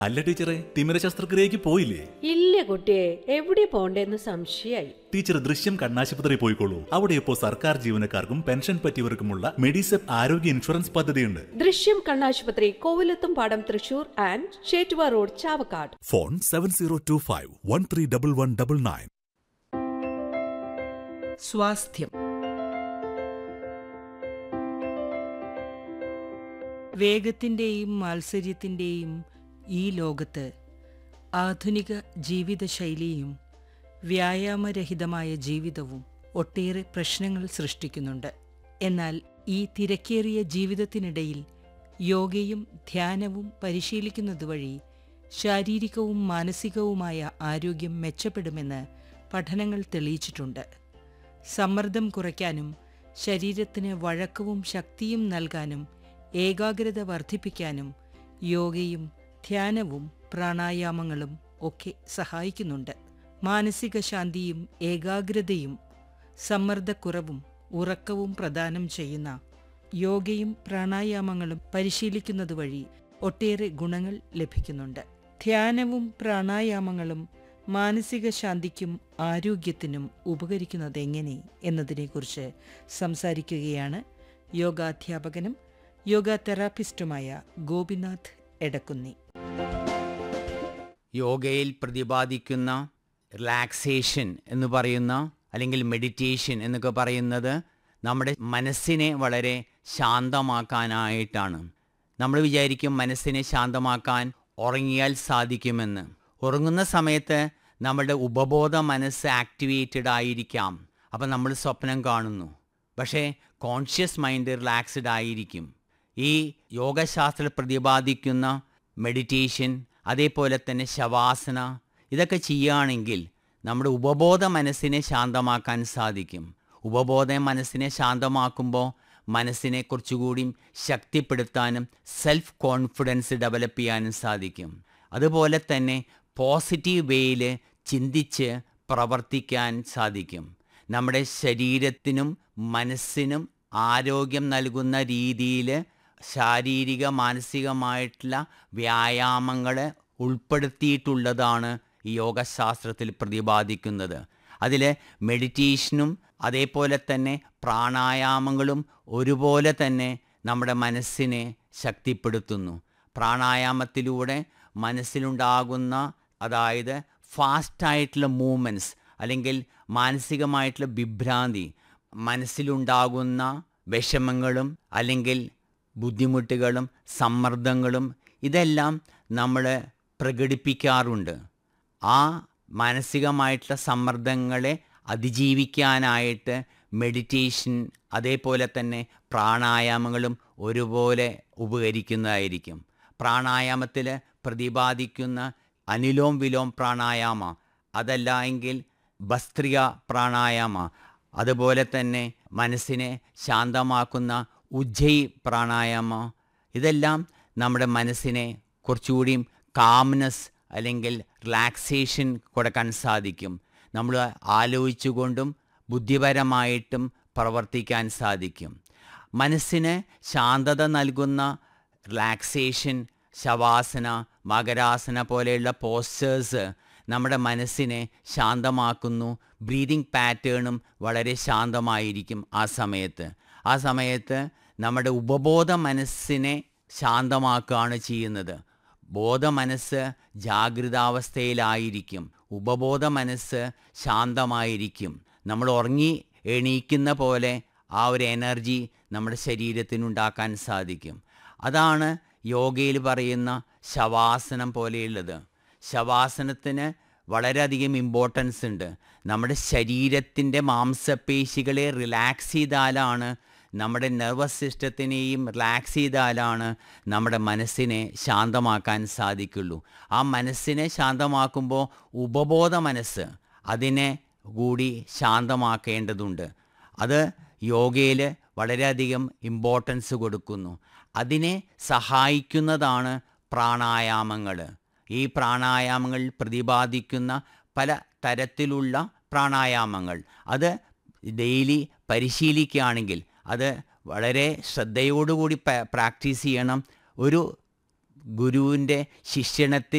അല്ല ടീച്ചറെ തിമിര ശസ്ത്രക്രിയക്ക് പോയില്ലേ ഇല്ല കുട്ടിയെ എവിടെ പോണ്ടേന്ന് സംശയായി ടീച്ചർ ദൃശ്യം കണ്ണാശുപത്രി പോയിക്കോളൂ അവിടെ ഇപ്പോൾ സർക്കാർ ജീവനക്കാർക്കും പെൻഷൻ പറ്റിയവർക്കുമുള്ള മെഡിസെപ്പ് ആരോഗ്യ ഇൻഷുറൻസ് പദ്ധതിയുണ്ട് ദൃശ്യം കണ്ണാശുപത്രി Kovilathumpadam Thrissur and Chettuva road Chavakkad phone seven zero two five one three double one double nine സ്വാസ്ഥ്യം വേഗത്തിൻ്റെയും മാത്സര്യത്തിൻ്റെയും ഈ ലോകത്ത് ആധുനിക ജീവിതശൈലിയും വ്യായാമരഹിതമായ ജീവിതവും ഒട്ടേറെ പ്രശ്നങ്ങൾ സൃഷ്ടിക്കുന്നുണ്ട് എന്നാൽ ഈ തിരക്കേറിയ ജീവിതത്തിനിടയിൽ യോഗയും ധ്യാനവും പരിശീലിക്കുന്നത് വഴി ശാരീരികവും മാനസികവുമായ ആരോഗ്യം മെച്ചപ്പെടുമെന്ന് പഠനങ്ങൾ തെളിയിച്ചിട്ടുണ്ട് സമ്മർദ്ദം കുറയ്ക്കാനും ശരീരത്തിന് വഴക്കവും ശക്തിയും നൽകാനും ഏകാഗ്രത വർദ്ധിപ്പിക്കാനും യോഗയും ധ്യാനവും പ്രാണായാമങ്ങളും ഒക്കെ സഹായിക്കുന്നുണ്ട് മാനസിക ശാന്തിയും ഏകാഗ്രതയും സമ്മർദ്ദക്കുറവും ഉറക്കവും പ്രദാനം ചെയ്യുന്ന യോഗയും പ്രാണായാമങ്ങളും പരിശീലിക്കുന്നത് വഴി ഒട്ടേറെ ഗുണങ്ങൾ ലഭിക്കുന്നുണ്ട് ധ്യാനവും പ്രാണായാമങ്ങളും മാനസിക ശാന്തിക്കും ആരോഗ്യത്തിനും ഉപകരിക്കുന്നത് എങ്ങനെ എന്നതിനെക്കുറിച്ച് സംസാരിക്കുകയാണ് യോഗാധ്യാപകനും യോഗ തെറാപ്പിസ്റ്റുമായ ഗോപിനാഥ് എടക്കുന്നി യോഗയിൽ പ്രതിപാദിക്കുന്ന റിലാക്സേഷൻ എന്ന് പറയുന്ന അല്ലെങ്കിൽ മെഡിറ്റേഷൻ എന്നൊക്കെ പറയുന്നത് നമ്മുടെ മനസ്സിനെ വളരെ ശാന്തമാക്കാനായിട്ടാണ് നമ്മൾ വിചാരിക്കും മനസ്സിനെ ശാന്തമാക്കാൻ ഉറങ്ങിയാൽ സാധിക്കുമെന്ന് ഉറങ്ങുന്ന സമയത്ത് നമ്മുടെ ഉപബോധ മനസ്സ് ആക്ടിവേറ്റഡ് ആയിരിക്കാം അപ്പം നമ്മൾ സ്വപ്നം കാണുന്നു പക്ഷേ കോൺഷ്യസ് മൈൻഡ് റിലാക്സ്ഡ് ആയിരിക്കും ഈ യോഗശാസ്ത്രം പ്രതിപാദിക്കുന്ന മെഡിറ്റേഷൻ അതേപോലെ തന്നെ ശവാസന ഇതൊക്കെ ചെയ്യുകയാണെങ്കിൽ നമ്മുടെ ഉപബോധ മനസ്സിനെ ശാന്തമാക്കാൻ സാധിക്കും ഉപബോധ മനസ്സിനെ ശാന്തമാക്കുമ്പോൾ മനസ്സിനെ കുറച്ചുകൂടി ശക്തിപ്പെടുത്താനും സെൽഫ് കോൺഫിഡൻസ് ഡെവലപ്പ് ചെയ്യാനും സാധിക്കും അതുപോലെ തന്നെ പോസിറ്റീവ് വേയിൽ ചിന്തിച്ച് പ്രവർത്തിക്കാൻ സാധിക്കും നമ്മുടെ ശരീരത്തിനും മനസ്സിനും ആരോഗ്യം നൽകുന്ന രീതിയിൽ ശാരീരിക മാനസികമായിട്ടുള്ള വ്യായാമങ്ങൾ ഉൾപ്പെടുത്തിയിട്ടുള്ളതാണ് ഈ യോഗശാസ്ത്രത്തിൽ പ്രതിപാദിക്കുന്നത് അതിൽ മെഡിറ്റേഷനും അതേപോലെ തന്നെ പ്രാണായാമങ്ങളും ഒരുപോലെ തന്നെ നമ്മുടെ മനസ്സിനെ ശക്തിപ്പെടുത്തുന്നു പ്രാണായാമത്തിലൂടെ മനസ്സിലുണ്ടാകുന്ന അതായത് ഫാസ്റ്റായിട്ടുള്ള മൂവ്മെൻറ്റ്സ് അല്ലെങ്കിൽ മാനസികമായിട്ടുള്ള വിഭ്രാന്തി മനസ്സിലുണ്ടാകുന്ന വിഷമങ്ങളും അല്ലെങ്കിൽ ബുദ്ധിമുട്ടുകളും സമ്മർദ്ദങ്ങളും ഇതെല്ലാം നമ്മൾ പ്രകടിപ്പിക്കാറുണ്ട് ആ മാനസികമായിട്ടുള്ള സമ്മർദ്ദങ്ങളെ അതിജീവിക്കാനായിട്ട് മെഡിറ്റേഷൻ അതേപോലെ തന്നെ പ്രാണായാമങ്ങളും ഒരുപോലെ ഉപകരിക്കുന്നതായിരിക്കും പ്രാണായാമത്തിൽ പ്രതിപാദിക്കുന്ന അനുലോം വിലോം പ്രാണായാമ അതല്ല എങ്കിൽ ഭസ്ത്രിക പ്രാണായാമ അതുപോലെ തന്നെ മനസ്സിനെ ശാന്തമാക്കുന്ന ഉജ്ജയ് പ്രാണായാമ ഇതെല്ലാം നമ്മുടെ മനസ്സിനെ കുറച്ചുകൂടിയും കാംനെസ് അല്ലെങ്കിൽ റിലാക്സേഷൻ കൊടുക്കാൻ സാധിക്കും നമ്മൾ ആലോചിച്ചുകൊണ്ടും ബുദ്ധിപരമായിട്ടും പ്രവർത്തിക്കാൻ സാധിക്കും മനസ്സിന് ശാന്തത നൽകുന്ന റിലാക്സേഷൻ ശവാസന മകരാസന പോലെയുള്ള പോസ്റ്റേഴ്സ് നമ്മുടെ മനസ്സിനെ ശാന്തമാക്കുന്നു ബ്രീതിങ് പാറ്റേണും വളരെ ശാന്തമായിരിക്കും ആ സമയത്ത് ആ സമയത്ത് നമ്മുടെ ഉപബോധ മനസ്സിനെ ശാന്തമാക്കുകയാണ് ചെയ്യുന്നത് ബോധ മനസ്സ് ജാഗ്രതാവസ്ഥയിലായിരിക്കും ഉപബോധ മനസ്സ് ശാന്തമായിരിക്കും നമ്മൾ ഉറങ്ങി എണീക്കുന്ന പോലെ ആ ഒരു എനർജി നമ്മുടെ ശരീരത്തിനുണ്ടാക്കാൻ സാധിക്കും അതാണ് യോഗയിൽ പറയുന്ന ശവാസനം പോലെയുള്ളത് ശവാസനത്തിന് വളരെയധികം ഇമ്പോർട്ടൻസ് ഉണ്ട് നമ്മുടെ ശരീരത്തിൻ്റെ മാംസപേശികളെ റിലാക്സ് ചെയ്താലാണ് നമ്മുടെ നെർവസ് സിസ്റ്റത്തിനെയും റിലാക്സ് ചെയ്താലാണ് നമ്മുടെ മനസ്സിനെ ശാന്തമാക്കാൻ സാധിക്കുള്ളൂ ആ മനസ്സിനെ ശാന്തമാക്കുമ്പോൾ ഉപബോധ മനസ്സ് അതിനെ കൂടി ശാന്തമാക്കേണ്ടതുണ്ട് അത് യോഗയിൽ വളരെയധികം ഇമ്പോർട്ടൻസ് കൊടുക്കുന്നു അതിനെ സഹായിക്കുന്നതാണ് പ്രാണായാമങ്ങൾ ഈ പ്രാണായാമങ്ങൾ പ്രതിപാദിക്കുന്ന പല തരത്തിലുള്ള പ്രാണായാമങ്ങൾ അത് ഡെയിലി പരിശീലിക്കുകയാണെങ്കിൽ അത് വളരെ ശ്രദ്ധയോടുകൂടി പ്രാക്ടീസ് ചെയ്യണം ഒരു ഗുരുവിൻ്റെ ശിക്ഷണത്തിൽ